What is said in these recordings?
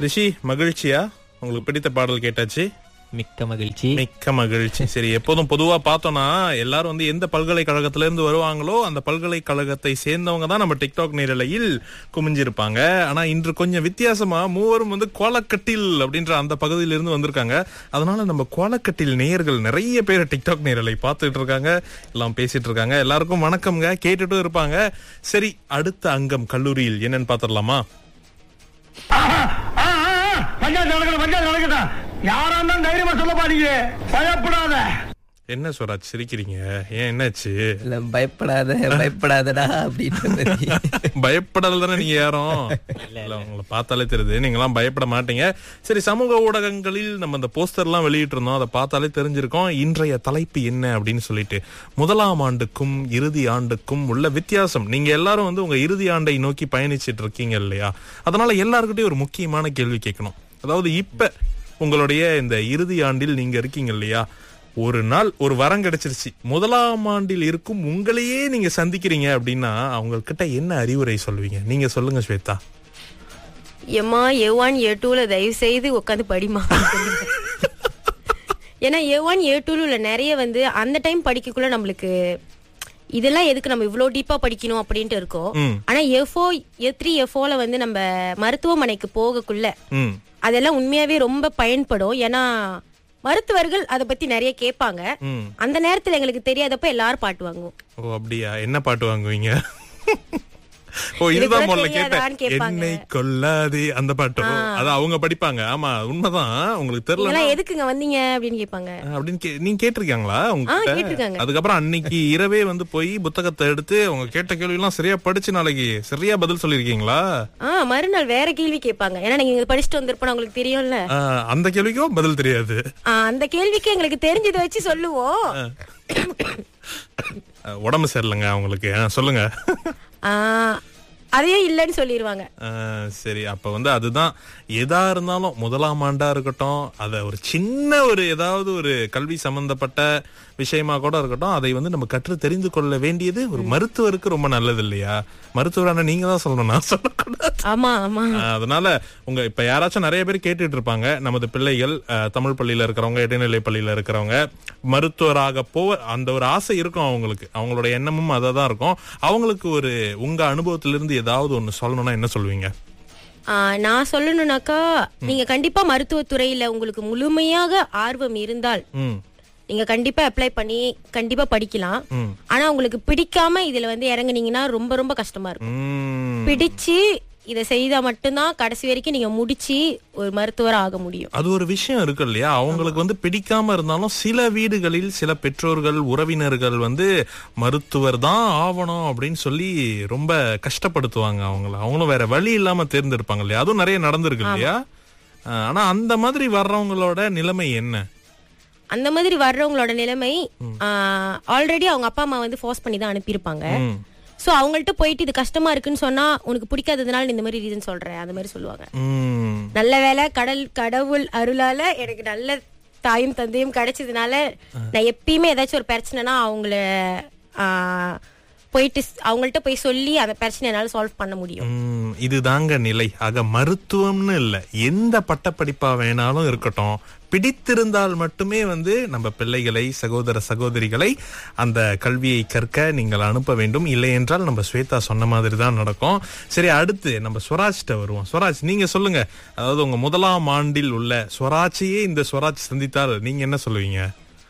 ரிஷி மகிழ்ச்சியா உங்களுக்கு பிடித்த பாடல் கேட்டாச்சு மிக்க மகிழ்ச்சி மிக்க மகிழ்ச்சி சரி எப்போதும் பொதுவா பார்த்தோம்னா எல்லாரும் வந்து எந்த பல்கலைக்கழகத்துல இருந்து வருவாங்களோ அந்த பல்கலைக்கழகத்தை சேர்ந்தவங்க தான் நம்ம டிக்டாக் நேரலையில் குமிஞ்சிருப்பாங்க ஆனா இன்று கொஞ்சம் வித்தியாசமா மூவரும் வந்து கோலக்கட்டில் அப்படின்ற அந்த பகுதியில இருந்து வந்திருக்காங்க அதனால நம்ம கோலக்கட்டில் நேயர்கள் நிறைய பேர் டிக்டாக் நேரலை பார்த்துட்டு இருக்காங்க எல்லாம் பேசிட்டு இருக்காங்க எல்லாருக்கும் வணக்கம்ங்க கேட்டுட்டும் இருப்பாங்க சரி அடுத்த அங்கம் கல்லூரியில் என்னன்னு பாத்திரலாமா பஞ்சாயத்து நடக்கணும் பஞ்சாயத்து நடக்கட்டும் யாரா இருந்தாலும் தைரியமா சொல்ல பாருங்க பயப்படாத என்ன ஸ்வராஜ் சிரிக்கிறீங்க ஏன் என்னாச்சு இல்ல பயப்படாத பயப்படாதடா அப்படின்ற மாதிரி பயப்படல தானே நீங்க யாரும் இல்ல உங்களை பார்த்தாலே தெரியுது நீங்க எல்லாம் பயப்பட மாட்டீங்க சரி சமூக ஊடகங்களில் நம்ம அந்த போஸ்டர் எல்லாம் வெளியிட்டு இருந்தோம் அதை பார்த்தாலே தெரிஞ்சிருக்கோம் இன்றைய தலைப்பு என்ன அப்படின்னு சொல்லிட்டு முதலாம் ஆண்டுக்கும் இறுதி ஆண்டுக்கும் உள்ள வித்தியாசம் நீங்க எல்லாரும் வந்து உங்க இறுதி ஆண்டை நோக்கி பயணிச்சிட்டு இருக்கீங்க இல்லையா அதனால எல்லாருக்கிட்டையும் ஒரு முக்கியமான கேள்வி கேட்கணும் அதாவது இப்ப உங்களுடைய இந்த இறுதி ஆண்டில் நீங்க இருக்கீங்க இல்லையா ஒரு நாள் ஒரு வரம் கிடைச்சிருச்சு முதலாம் ஆண்டில் இருக்கும் உங்களையே நீங்க சந்திக்கிறீங்க அப்படின்னா அவங்க கிட்ட என்ன அறிவுரை சொல்லுவீங்க நீங்க சொல்லுங்க ஸ்வேதா எம்மா ஏ ஒன் ஏ டூல தயவு செய்து உட்காந்து படிமா ஏன்னா ஏ ஒன் ஏ டூல நிறைய வந்து அந்த டைம் படிக்கக்குள்ள நம்மளுக்கு இதெல்லாம் எதுக்கு நம்ம இவ்ளோ டீப்பா படிக்கணும் அப்படின்ட்டு இருக்கோம் ம். ஆனா எஃப்ஓ ஏ த்ரீ எஃப்ஓல வந்து நம்ம மருத்துவமனைக்கு போகக்குள்ள ம் அதெல்லாம் உண்மையாவே ரொம்ப பயன்படும் ஏன்னா மருத்துவர்கள் அதை பத்தி நிறைய கேட்பாங்க ம் அந்த நேரத்துல எங்களுக்கு தெரியாதப்ப எல்லாரும் பாட்டு வாங்குவோம் ஓ அப்படியா என்ன பாட்டு வாங்குவீங்க ஓ இது இதுதான் கூட முதல்ல தெரியாதான்னு கேட்டேன் கேட்பாங்க. என்னை கொல்லாதே அந்த பாட்டு அது அவங்க படிப்பாங்க ஆமா உண்மைதான் உங்களுக்கு தெரியல நீங்களாம் எதுக்குங்க வந்தீங்க அப்படின்னு கேட்பாங்க அப்படின்னு கே- நீங்க கேட்டிருக்காங்களா ஆ, உங்ககிட்ட கேட்டிருக்காங்க. அதுக்கப்புறம் அன்னைக்கு இரவே வந்து போய் புத்தகத்தை எடுத்து உங்க கேட்ட கேள்வி எல்லாம் சரியா படிச்சு நாளைக்கு சரியா பதில் சொல்லிருக்கீங்களா ஆ மறுநாள் வேற கேள்வி கேட்பாங்க ஏன்னா நீங்க இங்க படிச்சுட்டு வந்திருப்போம் உங்களுக்கு தெரியும்ல அந்த கேள்விக்கும் பதில் தெரியாது ஆ, அந்த கேள்விக்கு எங்களுக்கு தெரிஞ்சதை வச்சு சொல்லுவோம் அஹ், உடம்பு சரியில்லைங்க அவங்களுக்கு அஹ், சொல்லுங்க ஆ, அதையே இல்லைன்னு சொல்லிடுவாங்க அஹ், சரி அப்ப வந்து அதுதான் எதா இருந்தாலும் முதலாம் ஆண்டா இருக்கட்டும் அத ஒரு சின்ன ஒரு ஏதாவது ஒரு கல்வி சம்பந்தப்பட்ட விஷயமா கூட இருக்கட்டும் அதை வந்து நம்ம கற்று தெரிந்து கொள்ள வேண்டியது ஒரு மருத்துவருக்கு ரொம்ப நல்லது இல்லையா மருத்துவரான நீங்க தான் சொல்லணும் நான் சொல்லக்கூடாது ஆமா ஆமா அஹ், அதனால உங்க இப்ப யாராச்சும் நிறைய பேர் கேட்டுட்டு இருப்பாங்க நமது பிள்ளைகள் அஹ், தமிழ் பள்ளியில இருக்கிறவங்க இடைநிலை பள்ளியில இருக்கிறவங்க மருத்துவராக போ அந்த ஒரு ஆசை இருக்கும் அவங்களுக்கு அவங்களோட எண்ணமும் அதை தான் இருக்கும் அவங்களுக்கு ஒரு உங்க அனுபவத்திலிருந்து ஏதாவது ஒண்ணு சொல்லணும்னா என்ன சொல்லுவீங்க ஆ, நான் சொல்லணும்னாக்கா நீங்க கண்டிப்பா மருத்துவத்துறையில உங்களுக்கு முழுமையாக ஆர்வம் இருந்தால் ம் நீங்க கண்டிப்பா அப்ளை பண்ணி கண்டிப்பா படிக்கலாம் ம். ஆனா உங்களுக்கு பிடிக்காம இதுல வந்து இறங்குனீங்கன்னா ரொம்ப ரொம்ப கஷ்டமா இருக்கும் ம். பிடிச்சு இதை செய்தா மட்டும்தான் கடைசி வரைக்கும் நீங்க முடிச்சு ஒரு மருத்துவர் ஆக முடியும் அது ஒரு விஷயம் இருக்கு இல்லையா அவங்களுக்கு வந்து பிடிக்காம இருந்தாலும் சில வீடுகளில் சில பெற்றோர்கள் உறவினர்கள் வந்து மருத்துவர் தான் ஆவணும் அப்படின்னு சொல்லி ரொம்ப கஷ்டப்படுத்துவாங்க அவங்கள அவங்களும் வேற வழி இல்லாம தேர்ந்தெடுப்பாங்க இல்லையா அதுவும் நிறைய நடந்திருக்கு இல்லையா அஹ், ஆனா அந்த மாதிரி வர்றவங்களோட நிலைமை என்ன அந்த மாதிரி வர்றவங்களோட நிலைமை ஆல்ரெடி அவங்க அப்பா அம்மா வந்து ஃபோர்ஸ் பண்ணி தான் அனுப்பியிருப்பாங்க ம். சோ அவங்கள்ட்ட போயிட்டு இது கஷ்டமா இருக்குன்னு சொன்னா உனக்கு பிடிக்காததுனால நீ இந்த மாதிரி ரீசன் சொல்றேன் அந்த மாதிரி சொல்லுவாங்க ம். நல்ல வேளை கடல் கடவுள் அருளால எனக்கு நல்ல தாயும் தந்தையும் கிடைச்சதுனால நான் எப்பயுமே ஏதாச்சும் ஒரு பிரச்சனைனா அவங்கள ஆ, போயிட்டு ஸ்- அவங்கள்ட்ட போய் சொல்லி அந்த பிரச்சனை என்னால சால்வ் பண்ண முடியும் ம், இதுதாங்க நிலை ஆக மருத்துவம்னு இல்ல எந்த பட்டப்படிப்பா வேணாலும் இருக்கட்டும் பிடித்திருந்தால் மட்டுமே வந்து நம்ம பிள்ளைகளை சகோதர சகோதரிகளை அந்த கல்வியை கற்க நீங்கள் அனுப்ப வேண்டும் இல்லை என்றால் நம்ம ஸ்வேதா சொன்ன மாதிரி தான் நடக்கும் சரி அடுத்து நம்ம ஸ்வராஜ்கிட்ட வருவோம் ஸ்வராஜ் நீங்க சொல்லுங்க அதாவது உங்க முதலாம் ஆண்டில் உள்ள ஸ்வராஜையே இந்த ஸ்வராஜ் சந்தித்தால் நீங்க என்ன சொல்லுவீங்க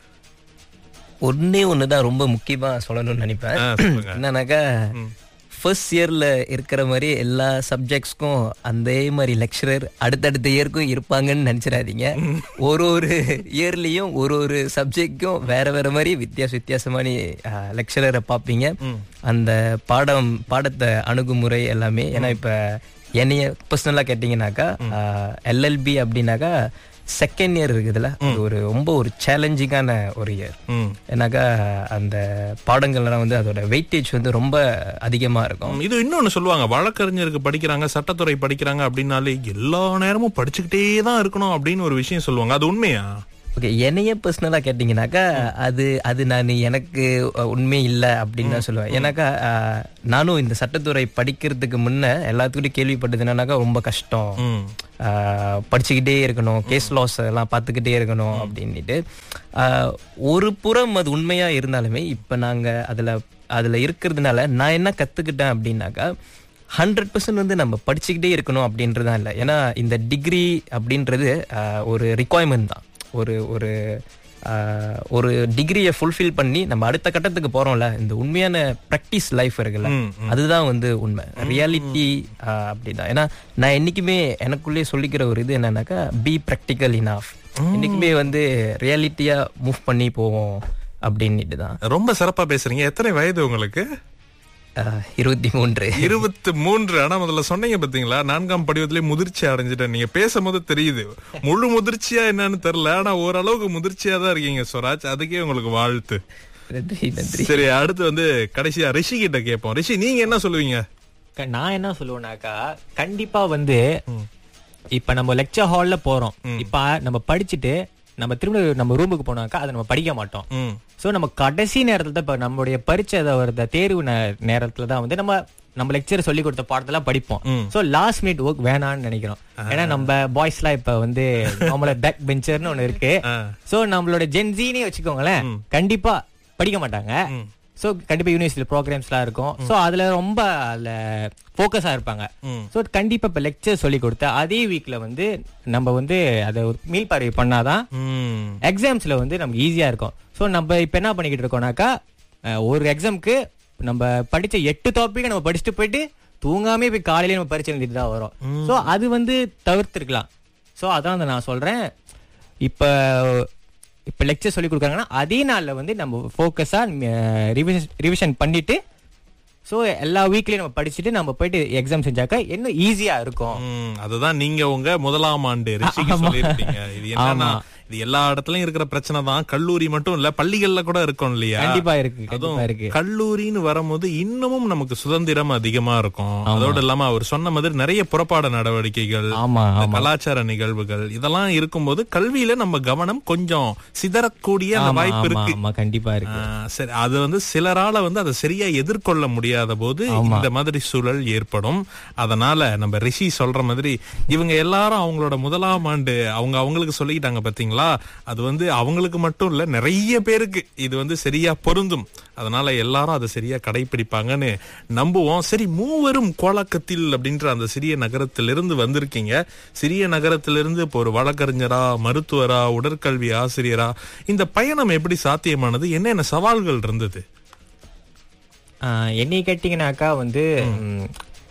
ஒன்னே ஒண்ணுதான் ரொம்ப முக்கியமா சொல்லணும்னு நினைப்பேன் ஆ, சொல்லுங்க என்னன்னாக்கா ஃபர்ஸ்ட் இயர்ல இருக்கிற மாதிரி எல்லா சப்ஜெக்ட்ஸ்க்கும் அதே மாதிரி லெக்சரர் அடுத்தடுத்த இயர்க்கும் இருப்பாங்கன்னு நினைச்சிடாதீங்க ஒரு ஒரு இயர்லயும் ஒரு ஒரு சப்ஜெக்ட்க்கும் வேற வேற மாதிரி வித்தியாச வித்தியாசமான லெக்சரரை பார்ப்பீங்க அந்த பாடம் பாடத்தை அணுகுமுறை எல்லாமே ஏன்னா இப்ப என்னைய பர்சனலா கேட்டீங்கன்னாக்கா எல்எல்பி அப்படின்னாக்கா செகண்ட் இயர் இருக்குதுல்ல அது ஒரு ரொம்ப ஒரு சேலஞ்சிங்கான ஒரு இயர் ம் ஏன்னாக்கா அந்த பாடங்கள்லாம் வந்து அதோட வெயிட்டேஜ் வந்து ரொம்ப அதிகமா இருக்கும் ம், இது இன்னொன்னு சொல்லுவாங்க வழக்கறிஞருக்கு படிக்கிறாங்க சட்டத்துறை படிக்கிறாங்க அப்படின்னாலே எல்லா நேரமும் படிச்சுக்கிட்டே தான் இருக்கணும் அப்படின்னு ஒரு விஷயம் சொல்லுவாங்க அது உண்மையா ஓகே என்னைய பர்சனலா கேட்டீங்கன்னாக்கா அது அது நான் எனக்கு அஹ், உண்மை இல்லை அப்படின்னு தான் சொல்லுவேன் ஏன்னாக்கா அஹ், நானும் இந்த சட்டத்துறை படிக்கிறதுக்கு முன்ன எல்லாத்துக்கிட்டையும் கேள்விப்பட்டது என்னன்னாக்கா ரொம்ப கஷ்டம் ம் ஆஹ், படிச்சுக்கிட்டே இருக்கணும் கேஸ் லாஸ் எல்லாம் பார்த்துக்கிட்டே இருக்கணும் அப்படின்ட்டு ஆஹ், ஒரு புறம் அது உண்மையா இருந்தாலுமே இப்போ நாங்க அதுல அதுல இருக்கிறதுனால நான் என்ன கத்துக்கிட்டேன் அப்படின்னாக்கா ஹண்ட்ரட் பர்சன்ட் வந்து நம்ம படிச்சுக்கிட்டே இருக்கணும் அப்படின்றதான் இல்லை ஏன்னா இந்த டிகிரி அப்படின்றது ஆஹ், ஒரு ரிக்குவயர்மெண்ட் தான் ஒரு ஒரு ஆஹ், ஒரு டிகிரியை ஃபுல்ஃபில் பண்ணி நம்ம அடுத்த கட்டத்துக்கு போறோம்ல இந்த உண்மையான ப்ராக்டிஸ் லைஃப் இருக்குல்ல அதுதான் வந்து உண்மை ரியாலிட்டி அப்படிதான் ஏன்னா நான் என்னைக்குமே எனக்குள்ளே சொல்லிக்கிற ஒரு இது என்னன்னாக்கா பி ப்ராக்டிக்கல் இனாஃப் என்னைக்குமே வந்து ரியாலிட்டியா மூவ் பண்ணி போவோம் அப்படின்னுட்டு தான் ரொம்ப சிறப்பா பேசுறீங்க எத்தனை வயது உங்களுக்கு ஆஹ், இருபத்தி மூன்று இருபத்தி மூன்று ஆனா முதல்ல சொன்னீங்க பாத்தீங்களா நான்காம் படிவத்திலே முதிர்ச்சி அடைஞ்சிட்டேன் நீங்க பேசும்போது தெரியுது முழு முதிர்ச்சியா என்னன்னு தெரியல ஆனா ஓரளவுக்கு முதிர்ச்சியா தான் இருக்கீங்க ஸ்வராஜ் அதுக்கே உங்களுக்கு வாழ்த்து நன்றி நன்றி சரி அடுத்து வந்து கடைசியா ரிஷி கிட்ட கேட்போம் ரிஷி நீங்க என்ன சொல்லுவீங்க க- நான் என்ன சொல்லுவேனாக்கா கண்டிப்பா வந்து இப்ப நம்ம லெக்சர் ஹால்ல போறோம் இப்ப நம்ம படிச்சுட்டு நம்ம திரும்ப நம்ம ரூமுக்கு போனாக்கா அதை நம்ம படிக்க மாட்டோம் ம். சோ நம்ம கடைசி நேரத்துல தான் இப்ப நம்மளுடைய பரீட்சை ஏதோ வருத தேர்வு நே- நேரத்துல தான் வந்து நம்ம நம்ம லெக்சர் சொல்லி கொடுத்த பாடத்தெல்லாம் படிப்போம் சோ லாஸ்ட் மினிட் ஒர்க் வேணாம்னு நினைக்கிறோம் ஏன்னா நம்ம பாய்ஸ்லாம் இப்ப வந்து நம்மள பேக் பெஞ்சர்னு ஒண்ணு இருக்கு சோ நம்மளோட ஜென்ஜினே வச்சுக்கோங்களேன் கண்டிப்பா படிக்க மாட்டாங்க சோ கண்டிப்பா யூனிவர்சிட்டி ப்ரோக்ராம்ஸ்லாம் இருக்கும் சோ அதுல ரொம்ப அதுல ஃபோக்கஸா இருப்பாங்க சோ கண்டிப்பா இப்ப லெக்சர் சொல்லி கொடுத்த அதே வீக்ல வந்து நம்ம வந்து அதை ஒரு மீள் பார்வை பண்ணாதான் ம். எக்ஸாம்ஸ்ல வந்து நமக்கு ஈஸியா இருக்கும் சோ நம்ம இப்ப என்ன பண்ணிக்கிட்டு இருக்கோம்னாக்கா அஹ், ஒரு எக்ஸாம்க்கு நம்ம படிச்ச எட்டு டாபிக் நம்ம படிச்சுட்டு போயிட்டு தூங்காமே போய் காலையில நம்ம பரிச்சை எழுதிட்டு தான் வரோம் சோ அது வந்து தவிர்த்திருக்கலாம் சோ அதான் வந்து நான் சொல்றேன் இப்ப இப்ப லெக்சர் சொல்லி கொடுக்குறாங்கன்னா அதே நாள்ல வந்து நம்ம ஃபோக்கஸா ரிவிஷன் ரிவிஷன் பண்ணிட்டு சோ எல்லா வீக்லயும் நம்ம படிச்சுட்டு நம்ம போயிட்டு எக்ஸாம் செஞ்சாக்கா இன்னும் ஈஸியா இருக்கும் ம், அதுதான் நீங்க உங்க முதலாம் ஆண்டு ரிஷிக்கு ஆமா. சொல்லிருக்கீங்க இது என்னன்னா ஆமா. இது எல்லா இடத்துலயும் இருக்கிற பிரச்சனை தான் கல்லூரி மட்டும் இல்ல பள்ளிகள்ல கூட இருக்கும் இல்லையா கண்டிப்பா இருக்கு அதுவும் கண்டிப்பா இருக்கு கல்லூரின்னு வரும்போது இன்னமும் நமக்கு சுதந்திரம் அதிகமா இருக்கும் அதோட இல்லாம அவர் சொன்ன மாதிரி நிறைய புறப்பாட நடவடிக்கைகள் ஆமா இந்த ஆமா கலாச்சார நிகழ்வுகள் இதெல்லாம் இருக்கும்போது கல்வியில நம்ம கவனம் கொஞ்சம் சிதறக்கூடிய அந்த ஆமா, வாய்ப்பு ஆமா, இருக்கு ஆமா கண்டிப்பா இருக்கு ஆ, சரி அது வந்து சிலரால வந்து அதை சரியா எதிர்கொள்ள முடியாத போது இந்த மாதிரி சூழல் ஏற்படும் அதனால நம்ம ரிஷி சொல்ற மாதிரி இவங்க எல்லாரும் அவங்களோட முதலாம் ஆண்டு அவங்க அவங்களுக்கு சொல்லிக்கிட்டாங்க பாத்தீங்களா அது வந்து அவங்களுக்கு மட்டும் இல்ல நிறைய பேருக்கு இது வந்து சரியா பொருந்தும் அதனால எல்லாரும் அதை சரியா கடைபிடிப்பாங்கன்னு நம்புவோம் சரி மூவரும் கோலக்கத்தில் அப்படின்ற அந்த சிறிய நகரத்திலிருந்து வந்திருக்கீங்க சிறிய நகரத்திலிருந்து இப்போ ஒரு வழக்கறிஞரா மருத்துவரா உடற்கல்வி ஆசிரியரா இந்த பயணம் எப்படி சாத்தியமானது என்னென்ன சவால்கள் இருந்தது ஆஹ் என்னை கேட்டீங்கன்னாக்கா வந்து ம்,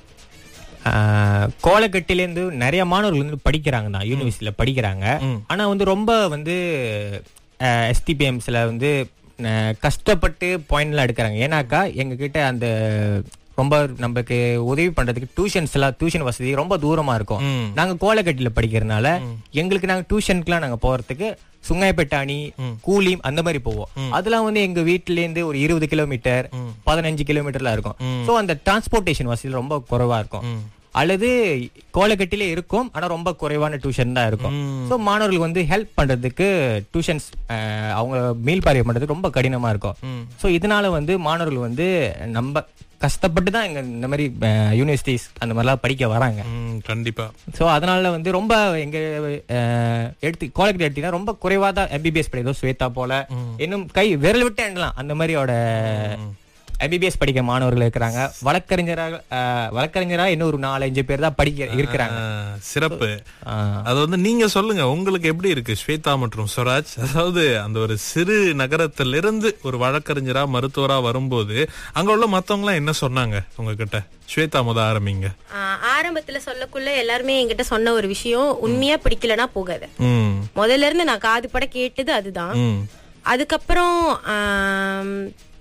ஆஹ் கோலக்கட்டிலேருந்து நிறைய மாணவர்கள் வந்து படிக்கிறாங்க தான் யூனிவர்சிட்டியில படிக்கிறாங்க ஆனா வந்து ரொம்ப வந்து எஸ்டிபிஎம்ஸ்ல வந்து அஹ், கஷ்டப்பட்டு பாயிண்ட்லாம் எடுக்கிறாங்க ஏன்னாக்கா எங்க கிட்ட அந்த ரொம்ப நமக்கு உதவி பண்றதுக்கு டியூஷன்ஸ் எல்லாம் டியூஷன் வசதி ரொம்ப தூரமா இருக்கும் நாங்க கோலக்கட்டில படிக்கிறதுனால எங்களுக்கு நாங்க டியூஷனுக்குலாம் நாங்க போறதுக்கு சுங்காய்பெட்டாணி கூலிம் அந்த மாதிரி போவோம் அதெல்லாம் வந்து எங்க வீட்டுல இருந்து ஒரு இருபது கிலோமீட்டர் பதினஞ்சு கிலோமீட்டர்ல இருக்கும் சோ அந்த டிரான்ஸ்போர்ட்டேஷன் வசதி ரொம்ப குறைவா இருக்கும் அல்லது கோலக்கட்டிலே இருக்கும் ஆனா ரொம்ப குறைவான டியூஷன் தான் இருக்கும் சோ மாணவர்களுக்கு வந்து ஹெல்ப் பண்றதுக்கு டியூஷன்ஸ் அவங்க மீள் பார்வை பண்றதுக்கு ரொம்ப கடினமா இருக்கும் சோ இதனால வந்து மாணவர்கள் வந்து நம்ம கஷ்டப்பட்டு தான் எங்க இந்த மாதிரி யூனிவர்சிட்டிஸ் அந்த மாதிரிலாம் படிக்க வராங்க ம், கண்டிப்பா சோ அதனால வந்து ரொம்ப எங்க அஹ், எடுத்து கோலக்கட்டி எடுத்தீங்கன்னா ரொம்ப குறைவா தான் எம்பிபிஎஸ் படிக்கிறதோ ஸ்வேதா போல இன்னும் கை விரல் விட்டு எண்ணலாம் அந்த மாதிரியோட எம்பிபிஎஸ் படிக்க மாணவர்கள் இருக்கிறாங்க வழக்கறிஞராக அஹ், வழக்கறிஞரா இன்னும் ஒரு நாலஞ்சு பேர் தான் படிக்க இருக்கிறாங்க ஆ, சிறப்பு ஆஹ். அது வந்து நீங்க சொல்லுங்க உங்களுக்கு எப்படி இருக்கு ஸ்வேதா மற்றும் ஸ்வராஜ் அதாவது அந்த ஒரு சிறு நகரத்திலிருந்து ஒரு வழக்கறிஞரா மருத்துவரா வரும்போது அங்க உள்ள மத்தவங்க எல்லாம் என்ன சொன்னாங்க உங்ககிட்ட ஸ்வேதா முத ஆரம்பிங்க ஆஹ் ஆரம்பத்துல சொல்லக்குள்ள எல்லாருமே என்கிட்ட சொன்ன ஒரு விஷயம் உண்மையா பிடிக்கலனா போகாத ம் முதல்ல இருந்து நான் காது பட கேட்டது அதுதான் ம் அதுக்கப்புறம் ஆம்,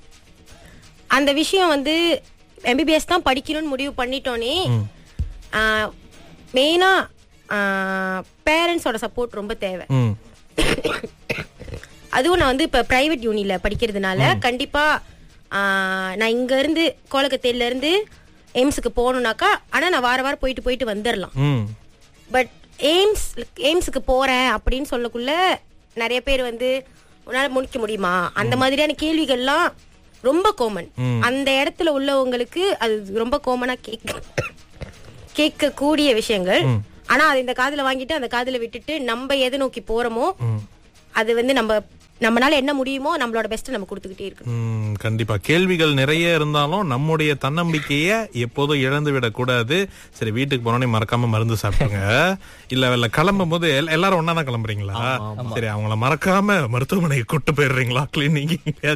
அந்த விஷயம் வந்து எம்பிபிஎஸ் தான் படிக்கணும்னு முடிவு பண்ணிட்டோனே மெயினா பேரண்ட்ஸோட சப்போர்ட் ரொம்ப தேவை ம் அதுவும் நான் வந்து இப்ப பிரைவேட் யூனில படிக்கிறதுனால கண்டிப்பா ஆஹ், நான் இங்க இருந்து கோலக்கத்தையில இருந்து எய்ம்ஸுக்கு போகணும்னாக்கா ஆனா நான் வார வாரம் போயிட்டு போயிட்டு வந்துடலாம் ம் பட் எய்ம்ஸ் எய்ம்ஸுக்கு போறேன் அப்படின்னு சொல்லக்குள்ள நிறைய பேர் வந்து உன்னால முடிக்க முடியுமா அந்த மாதிரியான கேள்விகள்லாம் ரொம்ப காமன் அந்த இடத்துல உள்ளவங்களுக்கு அது ரொம்ப காமனா கேட்க கேட்கக்கூடிய விஷயங்கள் ஆனா அது இந்த காதுல வாங்கிட்டு அந்த காதுல விட்டுட்டு நம்ம எதை நோக்கி போறோமோ அது வந்து நம்ம நம்மனால என்ன முடியுமோ நம்மளோட பெஸ்ட் நம்ம கொடுத்துக்கிட்டே இருக்கணும் ம், கண்டிப்பா கேள்விகள் நிறைய இருந்தாலும் நம்முடைய தன்னம்பிக்கைய எப்போதும் இழந்து விடக்கூடாது சரி வீட்டுக்கு போனோடனே மறக்காம மருந்து சாப்பிடுங்க இல்ல இல்ல கிளம்பும் போது எல்- எல்லாரும் ஒன்னா தான் கிளம்புறீங்களா சரி அவங்கள மறக்காம மருத்துவமனைக்கு கூட்டு போயிடுறீங்களா கிளினிக்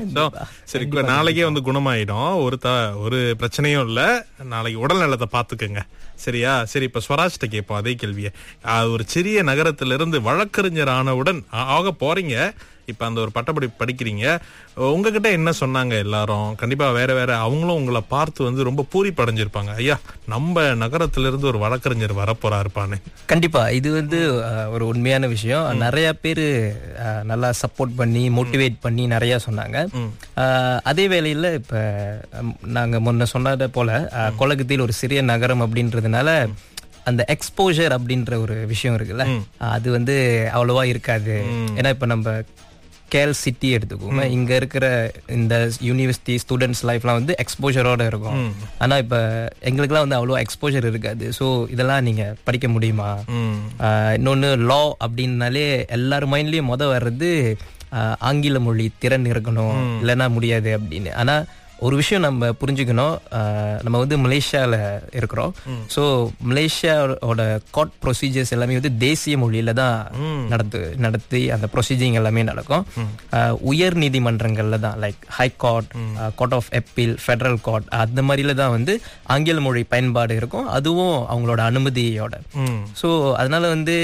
சரி கு- நாளைக்கே வந்து குணமாயிடும் ஒரு த ஒரு பிரச்சனையும் இல்ல நாளைக்கு உடல் நலத்தை பாத்துக்கோங்க சரியா சரி இப்ப ஸ்வராஜ்கிட்ட கேட்போம் அதே கேள்விய அது ஒரு சிறிய நகரத்திலிருந்து வழக்கறிஞர் ஆனவுடன் ஆ- ஆக போறீங்க இப்ப அந்த ஒரு பட்டப்படி படிக்கிறீங்க உங்ககிட்ட என்ன சொன்னாங்க எல்லாரும் கண்டிப்பா வேற வேற அவங்களும் உங்களை பார்த்து வந்து ரொம்ப பூரிப்படைஞ்சிருப்பாங்க ஐயா நம்ம நகரத்திலிருந்து ஒரு வழக்கறிஞர் வரப்போறாருப்பான்னு கண்டிப்பா இது வந்து அஹ், ஒரு உண்மையான விஷயம் நிறைய பேர் நல்லா சப்போர்ட் பண்ணி மோட்டிவேட் பண்ணி நிறைய சொன்னாங்க அஹ், அதே வேளையில இப்ப ஹம், நாங்க முன்ன சொன்னதை போல அஹ், கொலகத்தில் ஒரு சிறிய நகரம் அப்படின்றதுனால அந்த எக்ஸ்போஜர் அப்படின்ற ஒரு விஷயம் இருக்குல்ல அது வந்து அவ்வளவா இருக்காது ஏன்னா இப்ப நம்ம கேல் சிட்டி எடுத்துக்கோங்க இங்க இருக்கிற இந்த யூனிவர்சிட்டி ஸ்டூடெண்ட்ஸ் லைஃப்லாம் வந்து எக்ஸ்போஜரோட இருக்கும் ஆனா இப்ப எங்களுக்குலாம் வந்து அவ்வளோ எக்ஸ்போஜர் இருக்காது ஸோ இதெல்லாம் நீங்க படிக்க முடியுமா ஆஹ் இன்னொன்னு லா அப்படின்னாலே எல்லார் மைண்ட்லயும் முத வர்றது ஆஹ் ஆங்கில மொழி திறன் இருக்கணும் இல்லைன்னா முடியாது அப்படின்னு ஆனா ஒரு விஷயம் நம்ம புரிஞ்சுக்கணும் ஆஹ் நம்ம வந்து மலேசியால இருக்கிறோம் ஸோ மலேசியாவோட கோர்ட் ப்ரொசீஜர்ஸ் எல்லாமே வந்து தேசிய மொழியில தான் நடத்து நடத்தி அந்த ப்ரொசீஜரிங் எல்லாமே நடக்கும் ஆஹ் உயர் நீதிமன்றங்கள்ல தான் like high court court of appeal federal court அந்த மாதிரில தான் வந்து ஆங்கில மொழி பயன்பாடு இருக்கும் அதுவும் அவங்களோட அனுமதியோட ஸோ அதனால வந்து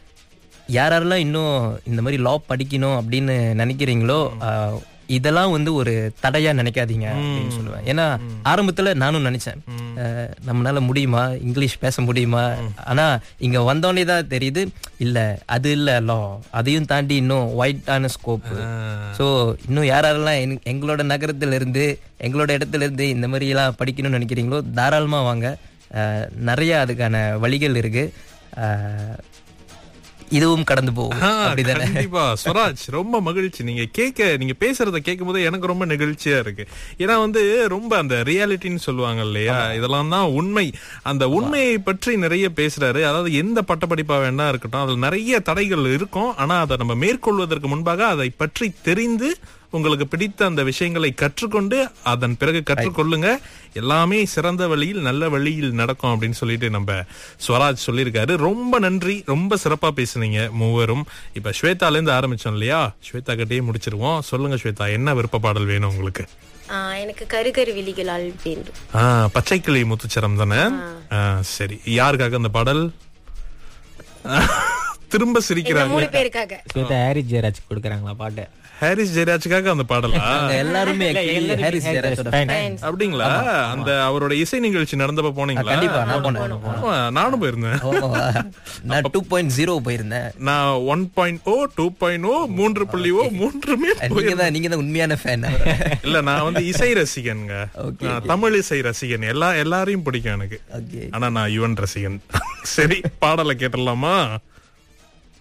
யார் யாரெல்லாம் இன்னும் இந்த மாதிரி லா படிக்கணும் அப்படின்னு நினைக்கிறீங்களோ ஆஹ், இதெல்லாம் வந்து ஒரு தடையா நினைக்காதீங்க அப்படின்னு சொல்லுவேன் ஏன்னா ஆரம்பத்துல நானும் நினைச்சேன் ஆஹ், நம்மளால முடியுமா இங்கிலீஷ் பேச முடியுமா ஆனா இங்க வந்தோடனே தான் தெரியுது இல்ல அது இல்ல லா அதையும் தாண்டி இன்னும் ஒயிட்டான ஸ்கோப் ஸோ இன்னும் யார் யாரெல்லாம் எங்க- எங்களோட நகரத்துல இருந்து எங்களோட இடத்துல இருந்து இந்த மாதிரி எல்லாம் படிக்கணும்னு நினைக்கிறீங்களோ தாராளமா வாங்க ஆஹ், நிறைய அதுக்கான வழிகள் இருக்கு ஆஹ், இதுவும் கடந்து போகும் ஆ, அப்படிதானே கண்டிப்பா ஸ்வராஜ் ரொம்ப மகிழ்ச்சி நீங்க கேட்க நீங்க பேசுறத கேட்கும் போது எனக்கு ரொம்ப நெகிழ்ச்சியா இருக்கு ஏன்னா வந்து ரொம்ப அந்த ரியாலிட்டின்னு சொல்லுவாங்க இல்லையா இதெல்லாம் தான் உண்மை அந்த உண்மையை பற்றி நிறைய பேசுறாரு அதாவது எந்த பட்டப்படிப்பா வேணா இருக்கட்டும் அதுல நிறைய தடைகள் இருக்கும் ஆனா அதை நம்ம மேற்கொள்வதற்கு முன்பாக அதை பற்றி தெரிந்து உங்களுக்கு பிடித்த அந்த விஷயங்களை கற்றுக்கொண்டு அதன் பிறகு கற்றுக்கொள்ளுங்க எல்லாமே சிறந்த வழியில் நல்ல வழியில் நடக்கும் அப்படின்னு சொல்லிட்டு நம்ம ஸ்வராஜ் சொல்லியிருக்காரு ரொம்ப நன்றி ரொம்ப சிறப்பா பேசுனீங்க மூவரும் இப்ப ஸ்வேதால இருந்து ஆரம்பிச்சோம் இல்லையா ஸ்வேதா கிட்டே முடிச்சிருவோம் சொல்லுங்க ஸ்வேதா என்ன விருப்ப பாடல் வேணும் உங்களுக்கு ஆஹ் எனக்கு கருகரு விழிகளால் வேண்டும் ஆ, பச்சைக்கிளி முத்துச்சரம் தானே ஆ, சரி யாருக்காக அந்த பாடல் திரும்ப இந்த சிரிக்கிறாங்க மூணு பேருக்காக ஸ்வேதா ஹாரிஸ் ஜெயராஜ் கொடுக்குறாங்க பாட்டு ஹாரிஸ் ஜெயராஜுக்காக அந்த பாடலா நாங்க எல்லாருமே இல்ல, actually எல்லாருமே ஹாரிஸ் ஹாரிஸ் ஜெயராஜோட fan. fan. அப்படிங்களா அந்த அவரோட இசை நிகழ்ச்சி நடந்தப்ப போனீங்களா கண்டிப்பா நான் போனேன் ஆமா, நானும் போயிருந்தேன் ஓ, நான் டூ பாயிண்ட் ஜீரோ போயிருந்தேன் நான் one point oh two point oh மூன்று புள்ளி ஓ மூன்றுமே நீங்க போயிருந்தேன். தான் நீங்க தான் உண்மையான ஃபேன் இல்ல நான் வந்து இசை ரசிகன்ங்க Okay, நான் தமிழ் இசை ரசிகன் எல்லா எல்லாரையும் பிடிக்கும் எனக்கு ஓகே ஆனா நான் யுவன் ரசிகன் சரி பாடலை கேட்டுடலாமா